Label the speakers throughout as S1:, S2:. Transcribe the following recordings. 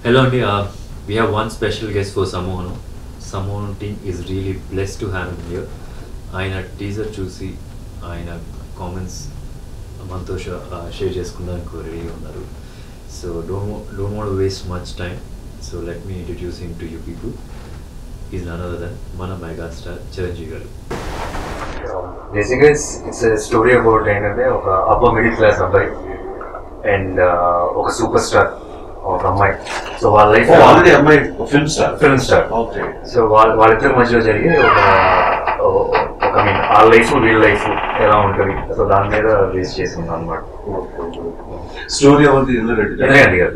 S1: Hello, Andy. Uh, we have one special guest for Samohano. Samohano team is really blessed to have him here. ఆయన teaser చూసి ఆయన comments మనతో share చేసుకున్నానికి రెడీగా ఉన్నారు so don't don't want waste much time so let me introduce him to you people is none other than మన mega star Chiranjeevi garu బేసిక్గా it's story about ఏంటంటే ఒక అప్పర్ మిడిల్ క్లాస్ అబ్బాయి అండ్ ఒక సూపర్ స్టార్ ఒక అమ్మాయి సో వాళ్ళ life
S2: already అమ్మాయి film star
S1: film star
S2: okay
S1: so వాళ్ళ వాళ్ళిద్దరి మధ్యలో జరిగే ఒక ఒక ఐ మీన్ ఆ లైఫ్ వీళ్ళ లైఫ్ ఎలా ఉంటుంది సో దాని మీద బేస్ చేసి ఉన్నాం అనమాట
S2: స్టోరీ ఎవరిది ఇంద్రెడ్డి
S1: ఎందుకంటే గారు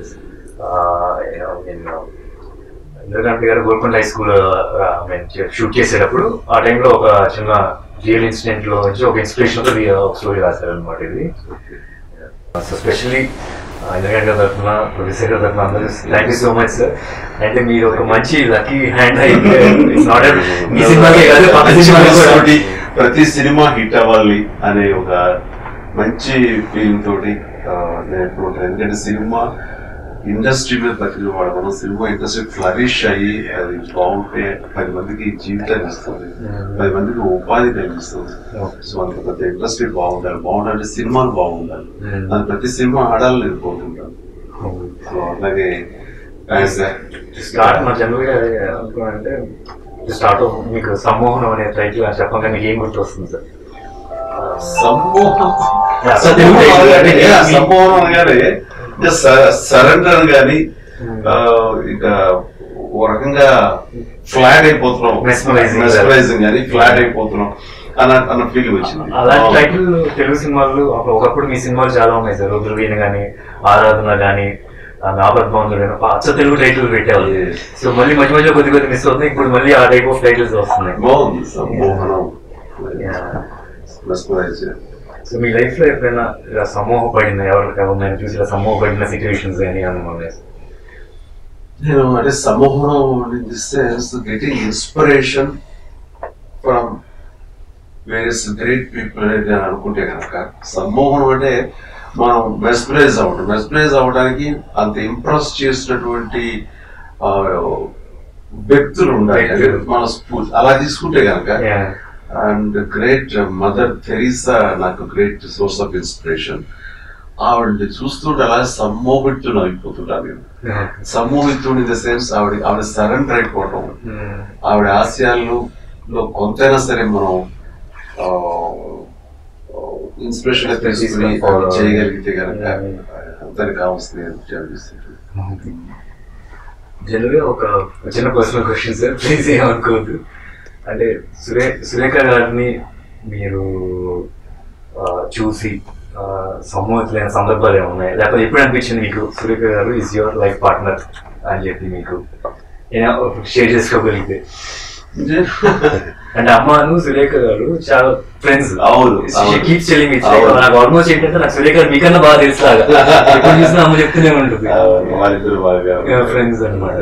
S1: ఇంద్రకాంత్ గారు గోల్కొండ హై స్కూల్ షూట్ చేసేటప్పుడు ఆ టైంలో ఒక చిన్న రియల్ ఇన్సిడెంట్ లో నుంచి ఒక ఇన్స్పిరేషన్ తో ఒక స్టోరీ రాశారు అనమాట ఇది సో స్పెషల్లీ ఇంద్రకాంత్ గారి తరఫున ప్రొడ్యూసర్ గారి తరఫున అందరూ thank you so much sir అంటే మీరు ఒక మంచి లక్కీ హ్యాండ్ అయితే నాట్ మీ సినిమాకే కాదు పక్క సినిమాకి కూడా
S2: తోటి ప్రతి సినిమా హిట్ అవ్వాలి అనే ఒక మంచి ఫీలింగ్ తోటి ఆ, నేను ఎప్పుడు ఉంటాను ఎందుకంటే సినిమా ఇండస్ట్రీ మీద బతికిన వాడు మనం సినిమా ఇండస్ట్రీ ఫ్లరిష్ అయ్యి అది బాగుంటే పది మందికి జీవితాన్ని ఇస్తుంది పది మందికి ఉపాధి కలిగిస్తుంది సో అంత పెద్ద ఇండస్ట్రీ బాగుండాలి బాగుండాలంటే సినిమాలు బాగుండాలి
S1: Hmm.
S2: అది ప్రతి సినిమా ఆడాలని నేను కోరుకుంటాను సో అలాగే
S1: స్టార్ట్ మా జనరల్గా అనుకున్నానంటే స్టార్ట్ మీకు సమ్మోహనం అనే టైటిల్ చెప్పంగా మీకు ఏం గుర్తు వస్తుంది సార్
S2: సమ్మోహం
S1: Yeah,
S2: అసలు
S1: తెలుగు
S2: తెలుగు
S1: title
S2: అనగానే,
S1: అంటే
S2: yeah, సమ్మోహనం అనగానే సరెండర్ గాని
S1: Hmm.
S2: ఆ, ఇక ఓ రకంగా ఫ్లాట్ అయిపోతున్నాం
S1: Mesmerizing.
S2: మెస్మరైజింగ్ కానీ ఫ్లాట్ అయిపోతున్నాం అన్న అన్న ఫీలింగ్ వచ్చింది
S1: అలాంటి టైటిల్ తెలుగు సినిమాలు అప్పుడు ఒకప్పుడు మీ సినిమాలు చాలా ఉన్నాయి సార్ రుద్రవీణ కానీ ఆరాధన కానీ నాబద్ బాంధుడు అచ్చ తెలుగు టైటిల్ పెట్టేవాళ్ళు
S2: Yes.
S1: సో మళ్ళీ మధ్య మధ్య కొద్ది కొద్ది మిస్ అవుతుంది ఇప్పుడు మళ్ళీ ఆ టైప్ ఆఫ్ టైటిల్స్ వస్తున్నాయి
S2: బాగుంది సమ్మోహనం
S1: Yeah.
S2: మెస్మరైజ్
S1: సో మీ లైఫ్ లో ఎప్పుడైనా ఇలా సమూహపడిన ఎవరికి ఎవరినైనా చూసి ఇలా సమూహపడిన సిచ్యువేషన్స్ కానీ అనుకోండి
S2: నేను అంటే సమూహం sense getting inspiration from various great people అనేది నేను అనుకుంటే కనుక సమ్మోహనం అంటే మనం మెస్ప్రైజ్ అవ్వడం మెస్ప్రైజ్ అవ్వడానికి అంత ఇంప్రెస్ చేసినటువంటి ఆ, వ్యక్తులు ఉండాలి అంటే
S1: వ్యక్తులు.
S2: మన స్ఫూర్తి అలా తీసుకుంటే కనుక అండ్ గ్రేట్ మదర్ థెరీసా నాకు గ్రేట్ సోర్స్ ఆఫ్ ఇన్స్పిరేషన్ ఆవిడని చూస్తుంటే అలా సమ్మోహితుడు అయిపోతుంటాను నేను సమూహితుడు ఇన్ ద సెన్స్ ఆవిడ ఆవిడ సరెండర్ అయిపోవటం ఆవిడ ఆశయాల్లో లో కొంతైనా సరే మనం ఇన్స్పిరేషన్ తీసుకుని
S1: తీసుకుని follow
S2: చేయగలిగితే కనుక
S1: Mm.
S2: అందరికి కావాల్సింది అనిపిస్తుంది
S1: జనరల్గా ఒక చిన్న పర్సనల్ క్వశ్చన్ సార్ ప్లీజ్ ఏమనుకోవద్దు అంటే సురే సురేఖ గారిని మీరు ఆ, చూసి ఆ, సమ్మోహితులైన సందర్భాలు ఏమున్నాయి లేకపోతే ఎప్పుడు అనిపించింది మీకు సురేఖ గారు ఈజ్ యువర్ లైఫ్ పార్ట్నర్ అని చెప్పి మీకు షేర్ చేసుకోగలిగితే అంటే అమ్మను సురేఖ గారు చాలా ఫ్రెండ్స్
S2: అవును, అవును.
S1: కీప్ చెల్లింగ్
S2: అవును.
S1: నాకు ఆల్మోస్ట్ ఏంటంటే నాకు సురేఖ గారు మీకన్నా బాగా తెలుసు లాగా ఎప్పుడు చూసినా అమ్మ చెప్తూనే ఉంటుంది
S2: వాళ్ళిద్దరు బాగా
S1: Yeah, friends అన్నమాట.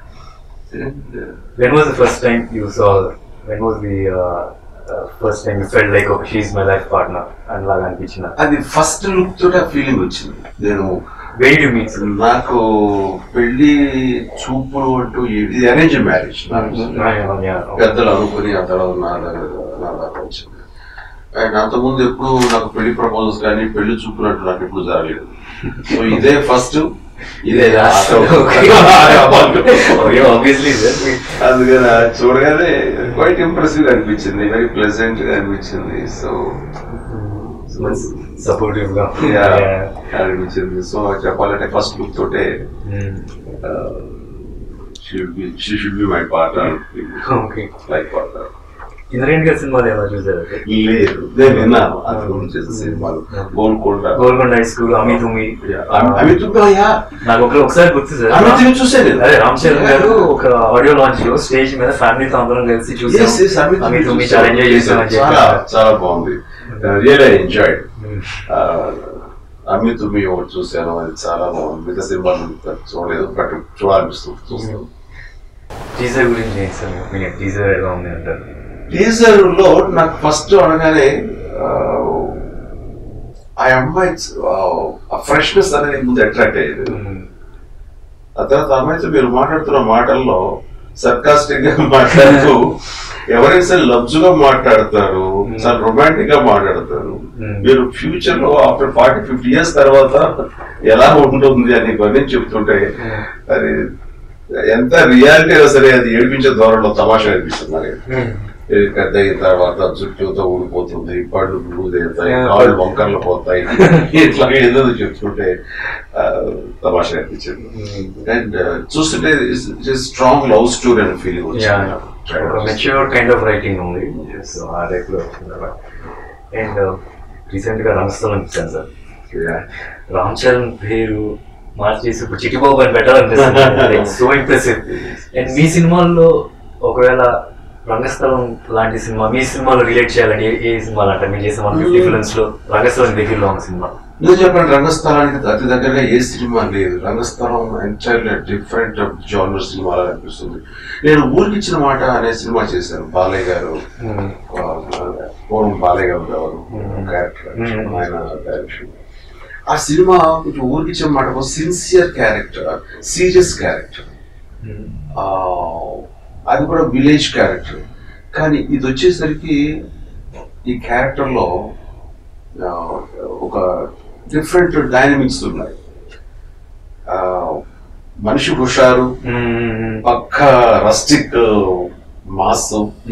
S1: When was the first time you saw her? When was the uh, uh, first time you felt like okay, she's my life partner అని లాగా అనిపించిన
S2: అది ఫస్ట్ లుక్ తోటి ఆ ఫీలింగ్ వచ్చింది నేను
S1: వెరీ టు మీట్
S2: నాకు పెళ్లి చూపులు అంటూ ఏ- ఇది అరేంజ్ మ్యారేజ్ పెద్దలు అనుకుని అతడు నా దగ్గర- నా దాకా వచ్చింది అండ్ అంతకుముందు ఎప్పుడు నాకు పెళ్లి ప్రపోజల్స్ కానీ పెళ్లి చూపులు అంటూ నాకు ఎప్పుడు జరగలేదు సో ఇదే ఫస్ట్ ఇదే లాస్ట్
S1: ఆబ్వియస్లీ
S2: అందుకని అది చూడగానే క్వైట్ ఇంప్రెసివ్ అనిపించింది వెరీ ప్లెజెంట్ గా అనిపించింది సో
S1: సపోర్టివ్ గా
S2: అనిపించింది సో చెప్పాలంటే ఫస్ట్ లుక్ తోటే she should be my partner
S1: okay
S2: like partner
S1: ఇంద్రేణ్ గారి సినిమాలు ఏమైనా చూసారు
S2: లేదు నేను విన్నాను అది గురించి సినిమాలు గోల్కొండ
S1: గోల్కొండ హై స్కూల్ అమి తుమి
S2: అవి తుమ్మాయా
S1: నాకు ఒక ఒకసారి గుర్తు సార్
S2: అవి తుమ్మి చూసాను నేను.
S1: అదే రామ్ చరణ్ గారు ఒక ఆడియో లాంచ్ లో స్టేజ్ మీద ఫ్యామిలీతో అందరం కలిసి
S2: Yes,
S1: చూసాం
S2: yes, అవి
S1: అమి
S2: తుమ్మి
S1: తుమ్మి
S2: చూసాను.
S1: చాలా ఎంజాయ్ చేసామని
S2: చాలా
S1: చెప్పి
S2: చాలా బాగుంది రియల్ ఎంజాయ్ అమ్మి తుమ్మి ఒకటి చూశాను అది చాలా బాగుంది మిగతా సినిమాలు చూడలేదు బట్ చూడాలనిపిస్తుంది చూస్తాను
S1: టీజర్ గురించి ఏంటి సార్ మీ టీజర్ ఎలా ఉంది అంటారు
S2: టీజర్ లో నాకు ఫస్ట్ అనగానే ఆ, ఆ అమ్మాయి ఆ ఫ్రెష్నెస్ అనేది ముందు అట్రాక్ట్ అయ్యేది ఆ తర్వాత అమ్మాయితో మీరు మాట్లాడుతున్న మాటల్లో సర్కాస్టిక్ గా మాట్లాడుతూ ఎవరైనా సరే లబ్జుగా మాట్లాడతారు చాలా రొమాంటిక్ గా మాట్లాడతారు
S1: Hmm.
S2: మీరు ఫ్యూచర్ లో ఆఫ్టర్ ఫార్టీ ఫిఫ్టీ ఇయర్స్ తర్వాత ఎలా ఉంటుంది అని ఇవన్నీ చెప్తుంటే అది ఎంత రియాలిటీ సరే అది ఏడిపించే ధోరణిలో తమాషా అనిపిస్తుంది నాకు. ఇది పెద్ద అయిన తర్వాత జుట్టుతో ఊడిపోతుంది పళ్ళు ఊదేతాయి
S1: Yeah.
S2: కాళ్ళు వంకర్లు పోతాయి ఇట్లా ఏదో చెప్తుంటే ఆ, తమాషా అనిపించింది అండ్ చూస్తుంటే స్ట్రాంగ్ లవ్ స్టోరీ అనే ఫీలింగ్
S1: ఒక మెచ్యూర్ కైండ్ ఆఫ్ రైటింగ్ ఉంది సో ఆ టైప్ లో అండ్ రీసెంట్ గా రంగస్థలం ఇచ్చాను సార్ రామ్ చరణ్ పేరు మార్చేసి ఇప్పుడు చిటిబాబు అని పెట్టాలనిపిస్తుంది సో ఇంప్రెసివ్ అండ్ మీ సినిమాల్లో ఒకవేళ రంగస్థలం లాంటి సినిమా మీ సినిమాలో రిలేట్ చేయాలని ఏ- ఏ సినిమాలు అంటే మీరు చేసిన వన్ ఫిఫ్టీ ఫిల్మ్స్ లో రంగస్థలం దగ్గరలో ఉన్న సినిమా
S2: నేను చెప్పండి రంగస్థలానికి అతి దగ్గరగా ఏ సినిమా లేదు రంగస్థలం ఎంటైర్లీ డిఫరెంట్ జానర్ సినిమా అనిపిస్తుంది నేను ఊరికి ఇచ్చిన మాట అనే సినిమా చేశాను బాలయ్య గారు ఆ, పూర్వం Balayya garu garu
S1: Hmm.
S2: Character
S1: Hmm.
S2: ఆయన డైరెక్షన్ ఆ సినిమా కొంచెం ఊరికి ఇచ్చిన మాట సిన్సియర్ క్యారెక్టర్ సీరియస్ క్యారెక్టర్ అది కూడా విలేజ్ క్యారెక్టర్ కానీ ఇది వచ్చేసరికి ఈ క్యారెక్టర్లో ఆ, ఒక డిఫరెంట్ డైనమిక్స్ ఉన్నాయి ఆ, మనిషి హుషారు పక్క రస్టిక్ మాస్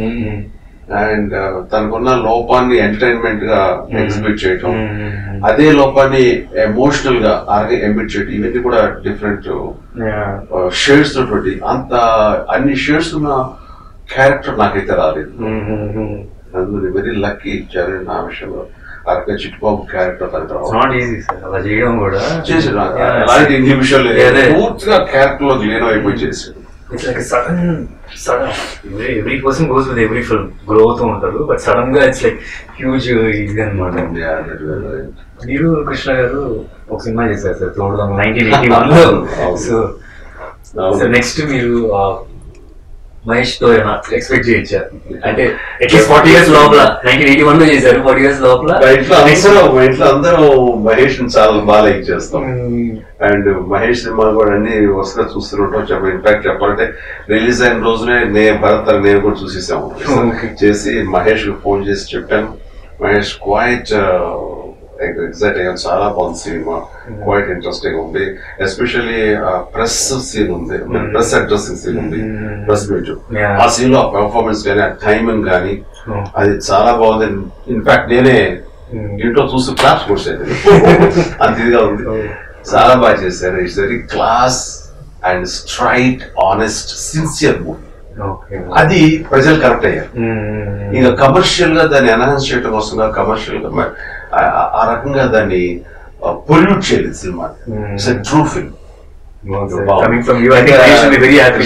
S2: అండ్ తనకున్న లోపాన్ని ఎంటర్టైన్మెంట్ గా ఎగ్జిబిట్ చేయటం అదే లోపాన్ని ఎమోషనల్ గా అలాగే ఎమిట్ చేయటం ఇవన్నీ కూడా డిఫరెంట్ షేడ్స్ ఉన్నటువంటి అంత అన్ని షేడ్స్ ఉన్న క్యారెక్టర్ నాకైతే రాలేదు అందులో వెరీ లక్కీ ఇచ్చారు నా విషయంలో అరక చిట్టుబాబు క్యారెక్టర్ తనకు రావాలి
S1: నాట్ ఈజీ సార్ అలా చేయడం కూడా
S2: చేసాడు
S1: Yeah.
S2: అలాంటి నిమిషాలు
S1: Yeah, అదే.
S2: పూర్తిగా క్యారెక్టర్ లో లీనం అయిపోయి చేశాడు
S1: it's like sudden sudden every every person goes with every film grow అవుతూ ఉంటారు బట్ సడన్ గా ఇట్స్ లైక్ హ్యూజ్ ఇది అనమాట
S2: Yeah, that was right.
S1: మీరు కృష్ణ గారు ఒక సినిమా చేశారు సార్ తోడుదాం నైన్టీన్ ఎయిటీ వన్ లో
S2: అవును.
S1: సో
S2: అవును.
S1: నెక్స్ట్ మీరు ఆ, మహేష్ తో ఏమైనా ఎక్స్పెక్ట్ చేయొచ్చా అంటే అట్లీస్ట్ ఫార్టీ ఇయర్స్ లోపల నైన్టీన్ ఎయిటీ వన్ లో చేశారు ఫార్టీ ఇయర్స్ లోపల
S2: మా ఇంట్లో అందరూ మా ఇంట్లో అందరూ మహేష్ ని చాలా బాగా లైక్ చేస్తాం అండ్ మహేష్ సినిమాలు కూడా అన్ని వరుసగా చూస్తుంటాం చెప్ప ఇన్ఫాక్ట్ చెప్పాలంటే రిలీజ్ అయిన రోజునే నేను భరత్ అని నేను కూడా చూసేసాము
S1: Okay.
S2: చేసి మహేష్ కి ఫోన్ చేసి చెప్పాను మహేష్ క్వైట్ ఎగ్జైట్ అయ్యాం చాలా బాగుంది సినిమా క్వైట్ ఇంట్రెస్టింగ్ ఉంది ఎస్పెషల్లీ ప్రెస్ సీన్ ఉంది ప్రెస్ అడ్రస్సింగ్ సీన్ ఉంది
S1: Mm.
S2: Press meet
S1: Yeah.
S2: ఆ సీన్ లో ఆ పెర్ఫార్మెన్స్ కానీ ఆ టైమింగ్ కానీ
S1: Oh.
S2: అది చాలా బాగుంది ఇన్ఫాక్ట్ నేనే
S1: Mm.
S2: ఇంట్లో చూసి క్లాస్ కొట్టాను అంత ఇదిగా ఉంది
S1: Oh.
S2: చాలా బాగా చేశారు it's very class and straight honest sincere movie
S1: okay
S2: అది ప్రజలు కరెక్ట్ అయ్యారు ఇంకా కమర్షియల్ గా దాన్ని ఎన్హాన్స్ చేయడం కోసంగా కమర్షియల్ గా మ- ఆ- ఆ రకంగా దాన్ని పొల్యూట్ చేయలేదు సినిమా
S1: Mm.
S2: It's true film
S1: coming from you I think I should be very happy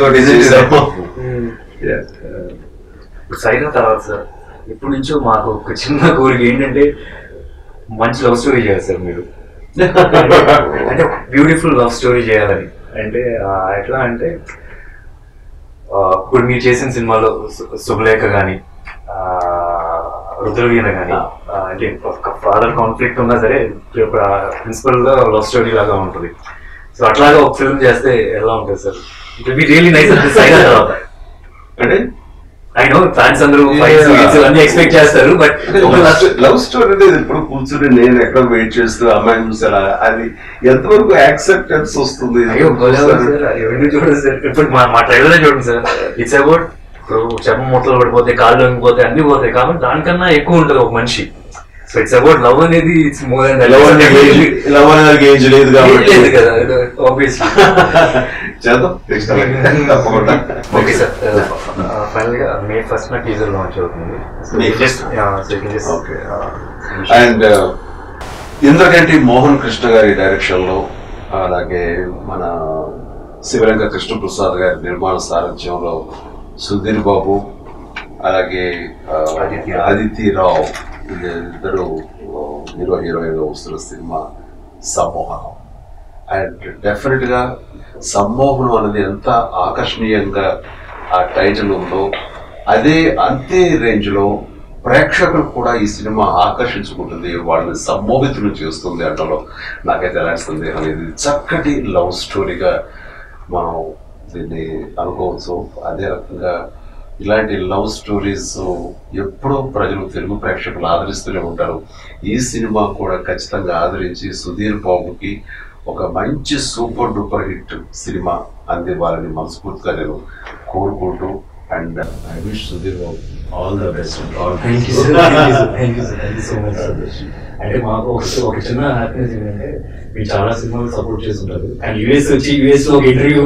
S1: ఇప్పుడు సైలెంట్ తర్వాత సార్ ఎప్పటి నుంచో మాకు ఒక చిన్న కోరిక ఏంటంటే మంచి లవ్ స్టోరీ చేయాలి సార్ మీరు అంటే బ్యూటిఫుల్ లవ్ స్టోరీ చేయాలని అంటే ఆ, ఎట్లా అంటే ఆ, ఇప్పుడు మీరు చేసిన సినిమాలో సు- శుభలేఖ కానీ రుద్రవీణ కానీ అంటే ఒక ఫాదర్ కాన్ఫ్లిక్ట్ ఉన్నా సరే ప్రిన్సిపల్ గా లవ్ స్టోరీ లాగా ఉంటుంది సో అట్లాగా ఒక ఫిల్మ్ చేస్తే ఎలా ఉంటుంది sir it be really nice silent తర్వాత
S2: అంటే
S1: ఐ నో ఫ్యాన్స్ అందరూ ఫైట్స్
S2: Yeah.
S1: అన్ని ఎక్స్పెక్ట్ చేస్తారు బట్ ఒక last-
S2: లవ్ స్టోరీ అనేది ఇప్పుడు కూర్చుని నేను ఎక్కడ వెయిట్ చేస్తూ అమ్మాయిని చూసారా అది ఎంతవరకు యాక్సెప్టెన్స్ వస్తుంది
S1: అయ్యో భలే ఉంది సార్ అది ఎవరిని చూడండి సార్ ఇప్పుడు మా మా ట్రైలర్ చూడండి సార్ ఇట్స్ అబౌట్ ఇప్పుడు చర్మం మూటలు పడిపోతాయి కాళ్ళు వంగిపోతాయి అన్ని పోతాయి కాబట్టి దానికన్నా ఎక్కువ ఉంటుంది ఒక మనిషి సో ఇట్స్ అబౌట్ లవ్ అనేది ఇట్స్ మోర్
S2: లవ్ అనేది ఏజ్- లవ్ అనేది ఏజ్ లేదు కాబట్టి
S1: లేదు కదా ఆబ్వియస్లీ
S2: చేద్దాం నెక్స్ట్ తప్పకుండా
S1: ఓకే సార్ ఫైనల్ గా మే ఫస్ట్ నా టీజర్ లాంచ్ అవుతుంది
S2: May
S1: జస్ట్
S2: first. Okay. And Indraganti Mohan Krishna గారి డైరెక్షన్ లో అలాగే మన శివరంగ కృష్ణప్రసాద్ గారి నిర్మాణ సారథ్యంలో సుధీర్ బాబు అలాగే ఆ,
S1: అదితి.
S2: అదితి రావు ఇద్దరు హీరో హీరోయిన్ వస్తున్న సినిమా సమ్మోహనం అండ్ డెఫినెట్ గా సమ్మోహనం అనేది ఎంత ఆకర్షణీయంగా ఆ టైటిల్ ఉందో అదే అంతే రేంజ్ లో ప్రేక్షకులు కూడా ఈ సినిమా ఆకర్షించుకుంటుంది వాళ్ళని సమ్మోహితులు చేస్తుంది అంటలో నాకైతే ఎలాంటి సందేహం లేదు ఇది చక్కటి లవ్ స్టోరీగా మనం దీన్ని అనుకోవచ్చు అదే రకంగా ఇలాంటి లవ్ స్టోరీస్ ఎప్పుడూ ప్రజలు తెలుగు ప్రేక్షకులు ఆదరిస్తూనే ఉంటారు ఈ సినిమా కూడా ఖచ్చితంగా ఆదరించి సుధీర్ బాబుకి ఒక మంచి సూపర్ డూపర్ హిట్ సినిమా అందివ్వాలని మనస్ఫూర్తిగా నేను కోరుకుంటూ and I wish Sudheer Babu all the best
S3: thank you sir thank you sir thank you sir thank you so much sir అంటే మాకు ఒక ఒక చిన్న హ్యాపీనెస్ ఏంటంటే మీరు చాలా సినిమాలు సపోర్ట్ చేస్తుంటారు కానీ యుఎస్ వచ్చి యుఎస్ లో ఒక ఇంటర్వ్యూ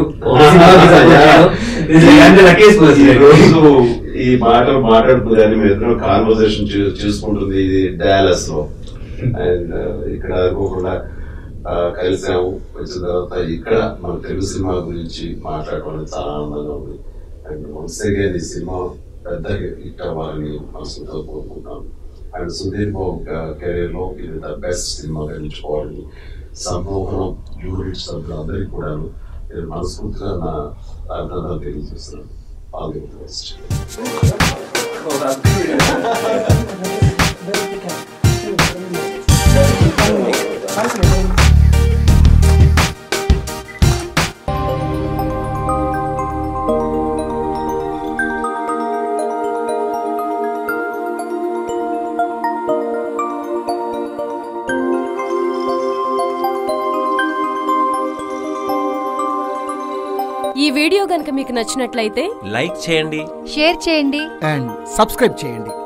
S2: ఈ రోజు ఈ మాటలు మాట్లాడుతుంది మేము ఎన్నో కాన్వర్సేషన్ చూసుకుంటుంది ఇది డాలస్ లో అండ్ ఇక్కడ అనుకోకుండా ఆ, కలిసాము వచ్చిన తర్వాత ఇక్కడ మన తెలుగు సినిమా గురించి మాట్లాడుకోవడం చాలా ఆనందంగా ఉంది అండ్ వన్స్ అగైన్ ఈ సినిమా పెద్ద హిట్ అవ్వాలని మనసుతో కోరుకుంటాను అండ్ సుధీర్ బాబు కెరీర్ లో ఇది ద బెస్ట్ సినిమాగా ఎంచుకోవాలని సంమోహనం యూనిట్ సభ్యులందరికీ కూడా నేను మనస్ఫూర్తిగా నా అర్థాలు తెలియజేస్తున్నాను ఆల్ ది బెస్ట్
S4: ఈ వీడియో గనుక మీకు నచ్చినట్లయితే
S5: లైక్ చేయండి
S6: షేర్ చేయండి
S7: అండ్ సబ్స్క్రైబ్ చేయండి